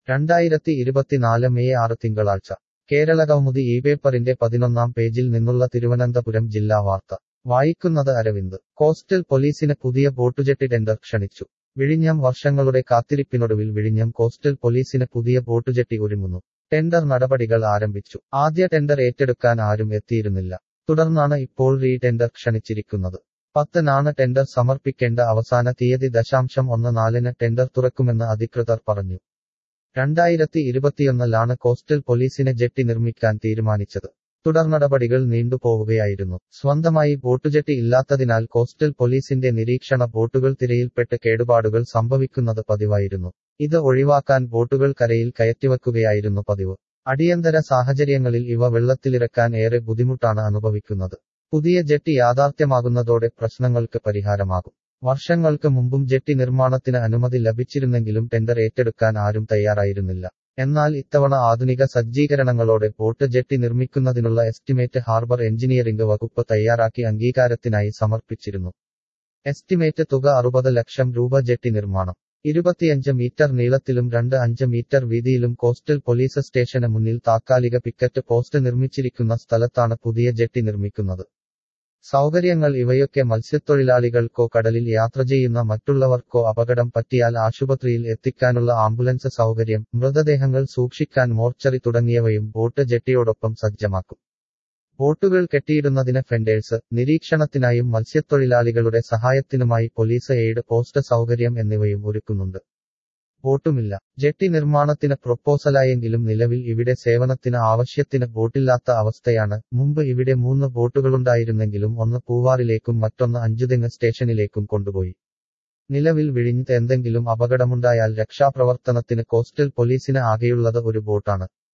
രണ്ടായിരത്തി ഇരുപത്തിനാല് മെയ് ആറ് തിങ്കളാഴ്ച കേരള കൗമുദി ഈ പേപ്പറിന്റെ പതിനൊന്നാം പേജിൽ നിന്നുള്ള തിരുവനന്തപുരം ജില്ലാ വാർത്ത വായിക്കുന്നത് അരവിന്ദ് കോസ്റ്റൽ പോലീസിന് പുതിയ ബോട്ടുജെട്ടി ടെൻഡർ ക്ഷണിച്ചു വിഴിഞ്ഞം വർഷങ്ങളുടെ കാത്തിരിപ്പിനൊടുവിൽ വിഴിഞ്ഞം കോസ്റ്റൽ പോലീസിന് പുതിയ ബോട്ടുജെട്ടി ഒരുങ്ങുന്നു ടെൻഡർ നടപടികൾ ആരംഭിച്ചു ആദ്യ ടെൻഡർ ഏറ്റെടുക്കാൻ ആരും എത്തിയിരുന്നില്ല തുടർന്നാണ് ഇപ്പോൾ റീ ടെൻഡർ ക്ഷണിച്ചിരിക്കുന്നത് പത്തിനാണ് ടെൻഡർ സമർപ്പിക്കേണ്ട അവസാന തീയതി ദശാംശം ഒന്ന് നാലിന് ടെൻഡർ തുറക്കുമെന്ന് അധികൃതർ പറഞ്ഞു രണ്ടായിരത്തി ഇരുപത്തിയൊന്നിലാണ് കോസ്റ്റൽ പോലീസിനെ ജെട്ടി നിർമ്മിക്കാൻ തീരുമാനിച്ചത് തുടർനടപടികൾ നീണ്ടുപോവുകയായിരുന്നു സ്വന്തമായി ബോട്ടുജെട്ടി ഇല്ലാത്തതിനാൽ കോസ്റ്റൽ പോലീസിന്റെ നിരീക്ഷണ ബോട്ടുകൾ തിരയിൽപ്പെട്ട് കേടുപാടുകൾ സംഭവിക്കുന്നത് പതിവായിരുന്നു ഇത് ഒഴിവാക്കാൻ ബോട്ടുകൾ കരയിൽ കയറ്റിവെക്കുകയായിരുന്നു പതിവ് അടിയന്തര സാഹചര്യങ്ങളിൽ ഇവ വെള്ളത്തിലിറക്കാൻ ഏറെ ബുദ്ധിമുട്ടാണ് അനുഭവിക്കുന്നത് പുതിയ ജെട്ടി യാഥാർത്ഥ്യമാകുന്നതോടെ പ്രശ്നങ്ങൾക്ക് പരിഹാരമാകും വർഷങ്ങൾക്ക് മുമ്പും ജെട്ടി നിർമ്മാണത്തിന് അനുമതി ലഭിച്ചിരുന്നെങ്കിലും ടെൻഡർ ഏറ്റെടുക്കാൻ ആരും തയ്യാറായിരുന്നില്ല എന്നാൽ ഇത്തവണ ആധുനിക സജ്ജീകരണങ്ങളോടെ ബോട്ട് ജെട്ടി നിർമ്മിക്കുന്നതിനുള്ള എസ്റ്റിമേറ്റ് ഹാർബർ എഞ്ചിനീയറിംഗ് വകുപ്പ് തയ്യാറാക്കി അംഗീകാരത്തിനായി സമർപ്പിച്ചിരുന്നു എസ്റ്റിമേറ്റ് തുക അറുപത് ലക്ഷം രൂപ ജെട്ടി നിർമ്മാണം ഇരുപത്തിയഞ്ച് മീറ്റർ നീളത്തിലും രണ്ട് അഞ്ച് മീറ്റർ വീതിയിലും കോസ്റ്റൽ പോലീസ് സ്റ്റേഷന് മുന്നിൽ താത്കാലിക പിക്കറ്റ് പോസ്റ്റ് നിർമ്മിച്ചിരിക്കുന്ന സ്ഥലത്താണ് പുതിയ ജെട്ടി നിർമ്മിക്കുന്നത് സൗകര്യങ്ങൾ ഇവയൊക്കെ മത്സ്യത്തൊഴിലാളികൾക്കോ കടലിൽ യാത്ര ചെയ്യുന്ന മറ്റുള്ളവർക്കോ അപകടം പറ്റിയാൽ ആശുപത്രിയിൽ എത്തിക്കാനുള്ള ആംബുലൻസ് സൗകര്യം മൃതദേഹങ്ങൾ സൂക്ഷിക്കാൻ മോർച്ചറി തുടങ്ങിയവയും ബോട്ട് ജെട്ടിയോടൊപ്പം സജ്ജമാക്കും ബോട്ടുകൾ കെട്ടിയിടുന്നതിന് ഫെൻഡേഴ്സ് നിരീക്ഷണത്തിനായും മത്സ്യത്തൊഴിലാളികളുടെ സഹായത്തിനുമായി പോലീസ് എയ്ഡ് പോസ്റ്റ് സൗകര്യം എന്നിവയും ഒരുക്കുന്നുണ്ട് ബോട്ടുമില്ല ജെട്ടി നിർമ്മാണത്തിന് പ്രൊപ്പോസലായെങ്കിലും നിലവിൽ ഇവിടെ സേവനത്തിന് ആവശ്യത്തിന് ബോട്ടില്ലാത്ത അവസ്ഥയാണ് മുമ്പ് ഇവിടെ മൂന്ന് ബോട്ടുകളുണ്ടായിരുന്നെങ്കിലും ഒന്ന് പൂവാറിലേക്കും മറ്റൊന്ന് അഞ്ചുതെങ്ങ് സ്റ്റേഷനിലേക്കും കൊണ്ടുപോയി നിലവിൽ വിഴിഞ്ഞത്ത് എന്തെങ്കിലും അപകടമുണ്ടായാൽ രക്ഷാപ്രവർത്തനത്തിന് കോസ്റ്റൽ പോലീസിന് ആകെയുള്ളത് ഒരു ബോട്ടാണ്